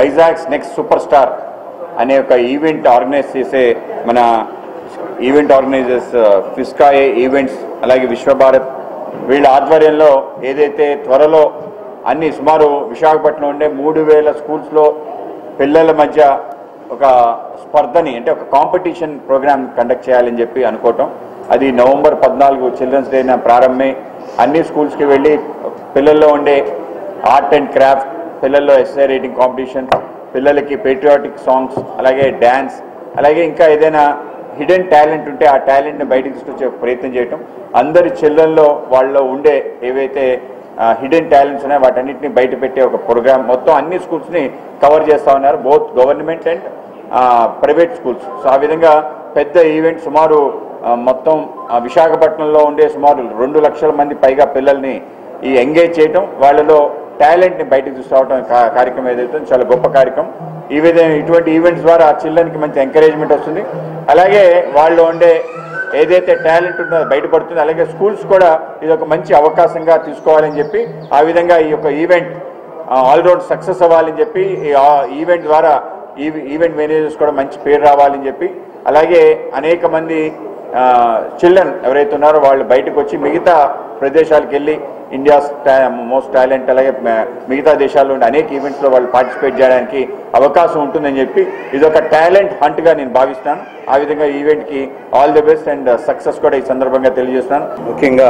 Vizag's next super star అనే ఒక event organise చేసే మన ఈవెంట్ ఆర్గనైజర్స్ ఫిస్కాయే ఈవెంట్స్ అలాగే విశ్వభారత్ వీళ్ళ ఆధ్వర్యంలో ఏదైతే త్వరలో అన్ని సుమారు విశాఖపట్నం ఉండే మూడు వేల స్కూల్స్లో పిల్లల మధ్య ఒక స్పర్ధని అంటే ఒక కాంపిటీషన్ ప్రోగ్రామ్ కండక్ట్ చేయాలని చెప్పి అనుకోవటం అది నవంబర్ పద్నాలుగు చిల్డ్రన్స్ డే ప్రారంభమై అన్ని స్కూల్స్కి వెళ్ళి పిల్లల్లో ఉండే ఆర్ట్ అండ్ క్రాఫ్ట్ పిల్లల్లో ఎస్ఐ రైటింగ్ కాంపిటీషన్ పిల్లలకి పేట్రియాటిక్ సాంగ్స్ అలాగే డ్యాన్స్ అలాగే ఇంకా ఏదైనా హిడెన్ టాలెంట్ ఉంటే ఆ టాలెంట్ని బయటకు తీసుకొచ్చే ప్రయత్నం చేయటం అందరి చిల్లల్లో వాళ్ళలో ఉండే ఏవైతే హిడెన్ టాలెంట్స్ ఉన్నాయో వాటన్నిటిని బయట పెట్టే ఒక ప్రోగ్రామ్ మొత్తం అన్ని స్కూల్స్ని కవర్ చేస్తా ఉన్నారు both government and private schools so ఆ విధంగా పెద్ద ఈవెంట్ సుమారు ఆ, మొత్తం ఆ, విశాఖపట్నంలో ఉండే సుమారు రెండు లక్షల మంది పైగా పిల్లల్ని ఈ ఎంగేజ్ చేయటం వాళ్ళలో టాలెంట్ని బయటకు తీసుకురావడం కా- కార్యక్రమం ఏదైతే ఉందో చాలా గొప్ప కార్యక్రమం ఈ విధంగా ఇటువంటి ఈవెంట్స్ ద్వారా ఆ చిల్డ్రన్కి మంచి ఎంకరేజ్మెంట్ వస్తుంది అలాగే వాళ్ళు ఉండే ఏదైతే టాలెంట్ ఉందో అది బయటపడుతుంది అలాగే స్కూల్స్ కూడా ఇది ఒక మంచి అవకాశంగా తీసుకోవాలని చెప్పి ఆ విధంగా ఈ యొక్క ఈవెంట్ ఆల్రౌండ్ సక్సెస్ అవ్వాలని చెప్పి ఈ ఆ ఈవెంట్ ద్వారా ఈ ఈవెంట్ మేనేజర్స్ కూడా మంచి పేరు రావాలని చెప్పి అలాగే అనేక మంది చిల్డ్రన్ ఎవరైతే ఉన్నారో వాళ్ళు బయటకు వచ్చి మిగతా ప్రదేశాలకు వెళ్ళి ఇండియా మోస్ట్ టాలెంట్ అలాగే మ- మిగతా దేశాల్లో ఉండే అనేక ఈవెంట్స్లో వాళ్ళు పార్టిసిపేట్ చేయడానికి అవకాశం ఉంటుందని చెప్పి ఇది ఒక టాలెంట్ హంట్గా నేను భావిస్తాను ఆ విధంగా ఈవెంట్కి all the best and success కూడా ఈ సందర్భంగా తెలియజేస్తాను ముఖ్యంగా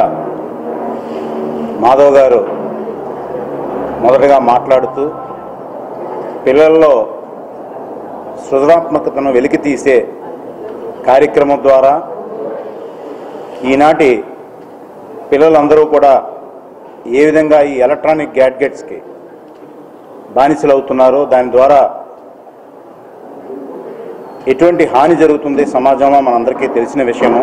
మాధవ్ గారు మొదటగా మాట్లాడుతూ పిల్లల్లో సృజనాత్మకతను వెలికి తీసే కార్యక్రమం ద్వారా ఈనాటి పిల్లలందరూ కూడా ఏ విధంగా ఈ ఎలక్ట్రానిక్ గ్యాడ్గెట్స్కి బానిసలు అవుతున్నారో దాని ద్వారా ఎటువంటి హాని జరుగుతుంది సమాజంలో మనందరికీ తెలిసిన విషయము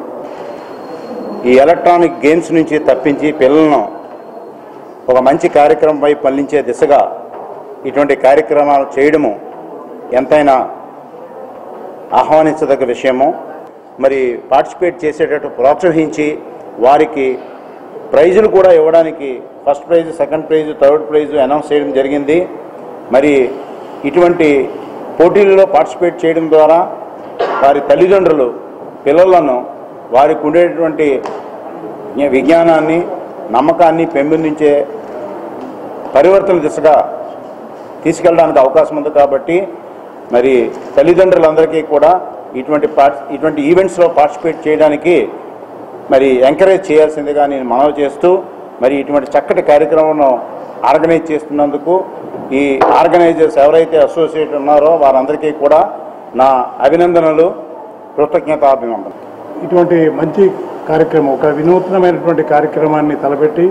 ఈ ఎలక్ట్రానిక్ గేమ్స్ నుంచి తప్పించి పిల్లలను ఒక మంచి కార్యక్రమం వైపు మళ్లించే దిశగా ఇటువంటి కార్యక్రమాలు చేయడము ఎంతైనా ఆహ్వానించదగ్గ విషయము మరి పార్టిసిపేట్ చేసేటట్టు ప్రోత్సహించి వారికి ప్రైజులు కూడా ఇవ్వడానికి first prize second prize third prize announce చేయడం జరిగింది మరి ఇటువంటి పోటీల్లో పార్టిసిపేట్ చేయడం ద్వారా వారి తల్లిదండ్రులు పిల్లలను వారికి ఉండేటువంటి విజ్ఞానాన్ని నమ్మకాన్ని పెంపొందించే పరివర్తన దిశగా తీసుకెళ్ళడానికి అవకాశం ఉంది కాబట్టి మరి తల్లిదండ్రులందరికీ కూడా ఇటువంటి పార్టి ఇటువంటి ఈవెంట్స్లో పార్టిసిపేట్ చేయడానికి మరి ఎంకరేజ్ చేయాల్సిందిగా నేను మనవి చేస్తూ మరి ఇటువంటి చక్కటి కార్యక్రమం ఆర్గనైజ్ చేస్తున్నందుకు ఈ ఆర్గనైజర్స్ ఎవరైతే అసోసియేట్ ఉన్నారో వారందరికీ కూడా నా అభినందనలు కృతజ్ఞతాభినందనలు ఇటువంటి మంచి కార్యక్రమం ఒక వినూత్నమైనటువంటి కార్యక్రమాన్ని తలపెట్టి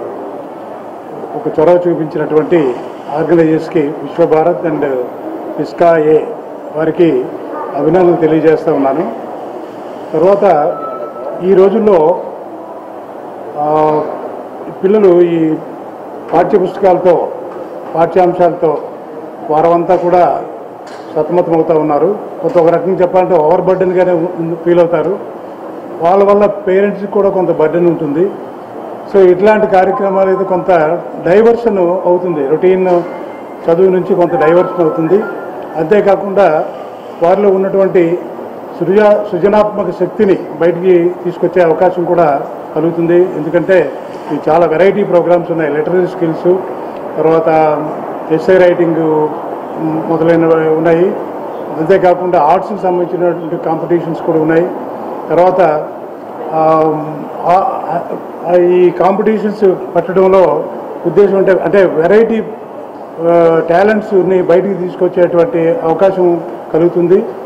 ఒక చొరవ చూపించినటువంటి ఆర్గనైజర్స్కి విశ్వభారత్ అండ్ ఇస్కా ఏ వారికి అభినందనలు తెలియజేస్తా ఉన్నాను తర్వాత ఈ రోజుల్లో ఆ, పిల్లలు ఈ పాఠ్య పుస్తకాలతో పాఠ్యాంశాలతో వారమంతా కూడా సతమతమవుతూ ఉన్నారు కొంత ఒక రకంగా చెప్పాలంటే ఓవర్ బర్డెన్గానే ఫీల్ అవుతారు వాళ్ళ వల్ల పేరెంట్స్కి కూడా కొంత బర్డెన్ ఉంటుంది సో ఇట్లాంటి కార్యక్రమాలు అయితే కొంత డైవర్షన్ అవుతుంది రొటీన్ చదువు నుంచి కొంత డైవర్షన్ అవుతుంది అంతేకాకుండా వారిలో ఉన్నటువంటి సృజ సృజనాత్మక శక్తిని బయటికి తీసుకొచ్చే అవకాశం కూడా కలుగుతుంది ఎందుకంటే ఇవి చాలా వెరైటీ ప్రోగ్రామ్స్ ఉన్నాయి లిటరరీ స్కిల్స్ తర్వాత ఎస్ఐ రైటింగ్ మొదలైనవి ఉన్నాయి అంతేకాకుండా ఆర్ట్స్కి సంబంధించినటువంటి కాంపిటీషన్స్ కూడా ఉన్నాయి తర్వాత ఆ, ఆ- ఆ- ఈ కాంపిటీషన్స్ పెట్టడంలో ఉద్దేశం అంటే అంటే వెరైటీ టాలెంట్స్ని బయటికి తీసుకొచ్చేటువంటి అవకాశం కలుగుతుంది